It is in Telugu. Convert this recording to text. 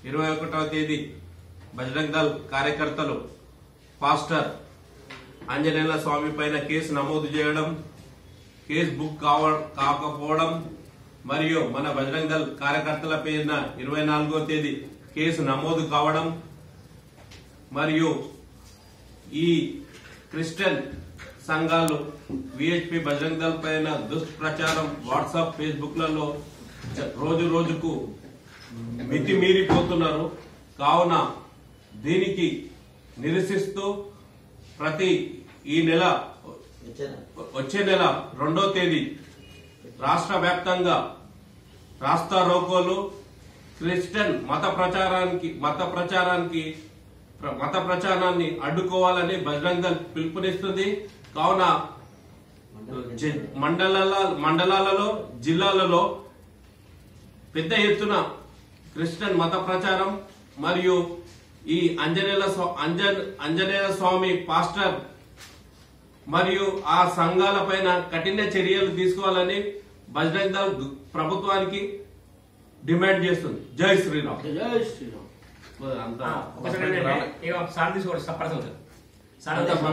ఇరవై ఒకటవ తేదీ బజరంగ్ దళ్ కార్యకర్తలు పాస్టర్ ఆంజనేయుల స్వామి పైన కేసు నమోదు చేయడం కేసు బుక్ కావ కాకపోవడం మరియు మన బజరంగ్ దళ్ కార్యకర్తల పేరున ఇరవై నాలుగో తేదీ కేసు నమోదు కావడం మరియు ఈ క్రిస్టియన్ సంఘాలు విహెచ్పి బజరంగ్ దళ్ పైన దుష్ప్రచారం వాట్సాప్ ఫేస్బుక్లలో జ- రోజు రోజుకు మితిమీరిపోతున్నారు కావున దీనికి నిరసిస్తూ ప్రతి ఈ నెల వచ్చే నెల రెండో తేదీ రాష్ట్ర వ్యాప్తంగా రాస్తా రోకోలు క్రిస్టియన్ మత ప్రచారానికి మత ప్రచారానికి ప్ర- మత ప్రచారాన్ని అడ్డుకోవాలని బజరంగ్ దళ్ పిలుపునిస్తుంది కావున జి- మండలాల మండలాలలో జిల్లాలలో పెద్ద ఎత్తున క్రిస్టియన్ మత ప్రచారం మరియు ఈ అంజనేయుల స్వా- అంజన్ అంజనేయ స్వామి పాస్టర్ మరియు ఆ సంఘాల పైన కఠిన చర్యలు తీసుకోవాలని బజరంగ్ దళ్ ప్రభుత్వానికి డిమాండ్ చేస్తుంది జై శ్రీరామ్ జై శ్రీరామ్ అంతా ఒకసారి ఏంటంటే, ఇగో సార్ తీసుకోండి సప్పర్ సార్ అంతా